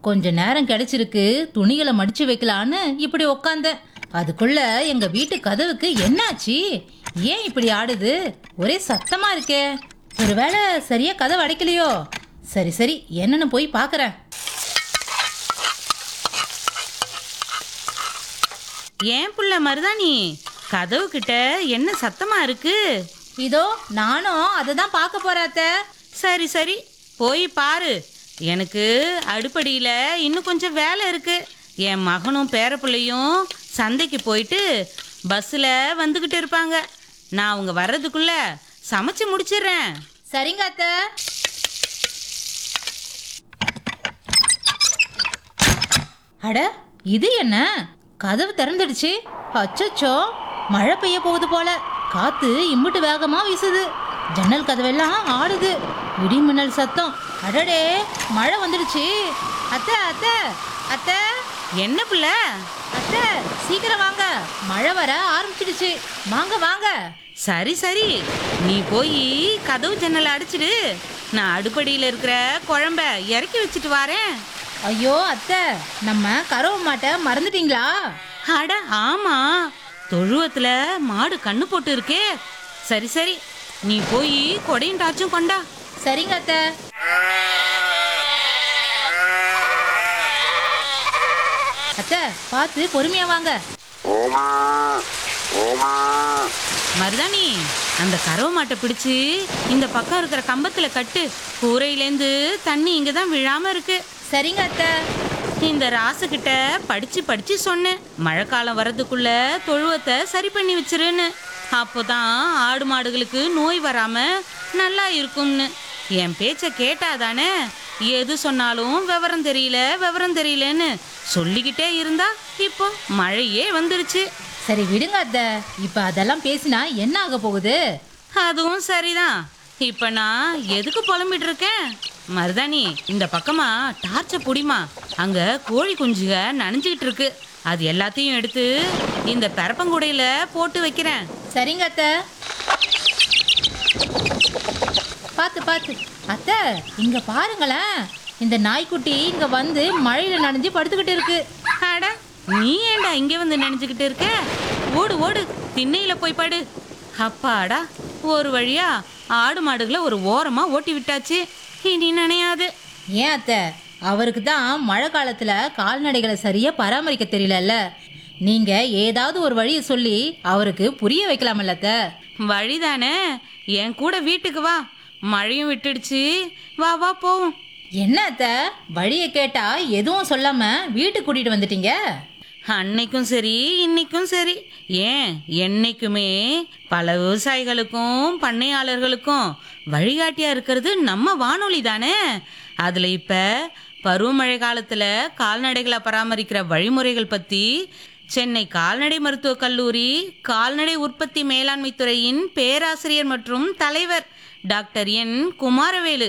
கொஞ்ச நேரம் கிடைச்சிருக்கு துணிகளை மடிச்சு வைக்கலான்னு இப்படி உக்காந்தேன் அதுக்குள்ள எங்க வீட்டு கதவுக்கு என்னாச்சு ஏன் இப்படி ஆடுது ஒரே சத்தமா இருக்கே ஒருவேளை சரியா கதவு அடைக்கலையோ சரி சரி என்னன்னு போய் பார்க்கறேன் ஏன் புள்ள மருதாணி கதவு கிட்ட என்ன சத்தமா இருக்கு இதோ நானும் அதை தான் பார்க்க போறேன் அத்தை. சரி சரி போய் பாரு எனக்கு அடுப்படியில இன்னும் கொஞ்சம் வேலை இருக்கு என் மகனும் பேரப்பிள்ளையும் சந்தைக்கு போயிட்டு பஸ்ஸில் வந்துக்கிட்டு இருப்பாங்க நான் அவங்க வர்றதுக்குள்ள சமைச்சு முடிச்சிடுறேன் சரிங்க அத்தை அட இது என்ன கதவு திறந்துடுச்சு அச்சச்சோ மழை பெய்ய போகுது போல காத்து இம்புட்டு வேகமா வீசுது ஜன்னல் கதவெல்லாம் ஆடுது இடி மின்னல் சத்தம் அடடே மழை வந்துடுச்சு அத்தை அத்தை அத்தை என்ன பிள்ளை அத்தை சீக்கிரம் வாங்க மழை வர ஆரம்பிச்சிடுச்சு வாங்க வாங்க சரி சரி நீ போய் கதவு ஜன்னலை அடிச்சிடு நான் அடுப்படியில் இருக்கிற குழம்ப இறக்கி வச்சுட்டு வரேன் ஐயோ அத்தை நம்ம கறவை மாட்டை மறந்துட்டீங்களா அட ஆமா தொழுவத்துல மாடு கண்ணு போட்டு இருக்கே சரி சரி நீ போய் கொடையும் டாச்சும் கொண்டா சரிங்க அத்தை அத்தை பார்த்து பொறுமையா வாங்க மருதாணி அந்த கறவை மாட்டை பிடிச்சு இந்த பக்கம் இருக்கிற கம்பத்துல கட்டு கூரையிலேருந்து தண்ணி இங்க தான் விழாம இருக்கு சரிங்க அத்தை இந்த ராசுகிட்ட படிச்சு படிச்சு சொன்னேன் மழைக்காலம் வர்றதுக்குள்ள தொழுவத்தை சரி பண்ணி வச்சிருன்னு அப்போதான் ஆடு மாடுகளுக்கு நோய் வராம நல்லா இருக்கும்னு என் பேச்ச கேட்டாதானே எது சொன்னாலும் விவரம் தெரியல விவரம் தெரியலன்னு சொல்லிக்கிட்டே இருந்தா இப்போ மழையே வந்துருச்சு சரி விடுங்க அத்தை இப்ப அதெல்லாம் பேசினா என்ன ஆக போகுது அதுவும் சரிதான் இப்ப நான் எதுக்கு புலம்பிட்டு இருக்கேன் மருதாணி இந்த பக்கமா டார்ச்ச புடிமா அங்க கோழி குஞ்சுக நனைஞ்சுக்கிட்டு இருக்கு அது எல்லாத்தையும் எடுத்து இந்த பரப்பங்குடையில போட்டு வைக்கிறேன் சரிங்க அத்தை பார்த்து பார்த்து அத்தை இங்க பாருங்களேன் இந்த நாய்க்குட்டி இங்க வந்து மழையில நனைஞ்சு படுத்துக்கிட்டு இருக்கு அட நீ ஏன்டா இங்க வந்து நினைச்சுக்கிட்டு இருக்க ஓடு ஓடு திண்ணையில போய் படு அப்பாடா ஒரு வழியா ஆடு மாடுகளை ஒரு ஓரமா ஓட்டி விட்டாச்சு இனி நினையாது ஏன் அத்தை அவருக்கு தான் மழை காலத்துல கால்நடைகளை சரியா பராமரிக்க தெரியலல்ல நீங்க ஏதாவது ஒரு வழியை சொல்லி அவருக்கு புரிய வைக்கலாமல்ல அத்தை வழிதானே என் கூட வீட்டுக்கு வா மழையும் விட்டுடுச்சு வா வா போவோம் என்ன அத்தை வழியை கேட்டா எதுவும் சொல்லாம வீட்டுக்கு கூட்டிட்டு வந்துட்டீங்க அன்னைக்கும் சரி இன்னைக்கும் சரி ஏன் என்னைக்குமே பல விவசாயிகளுக்கும் பண்ணையாளர்களுக்கும் வழிகாட்டியா இருக்கிறது நம்ம வானொலி தானே அதுல இப்ப பருவமழை காலத்துல கால்நடைகளை பராமரிக்கிற வழிமுறைகள் பத்தி சென்னை கால்நடை மருத்துவக் கல்லூரி கால்நடை உற்பத்தி மேலாண்மை துறையின் பேராசிரியர் மற்றும் தலைவர் டாக்டர் என் குமாரவேலு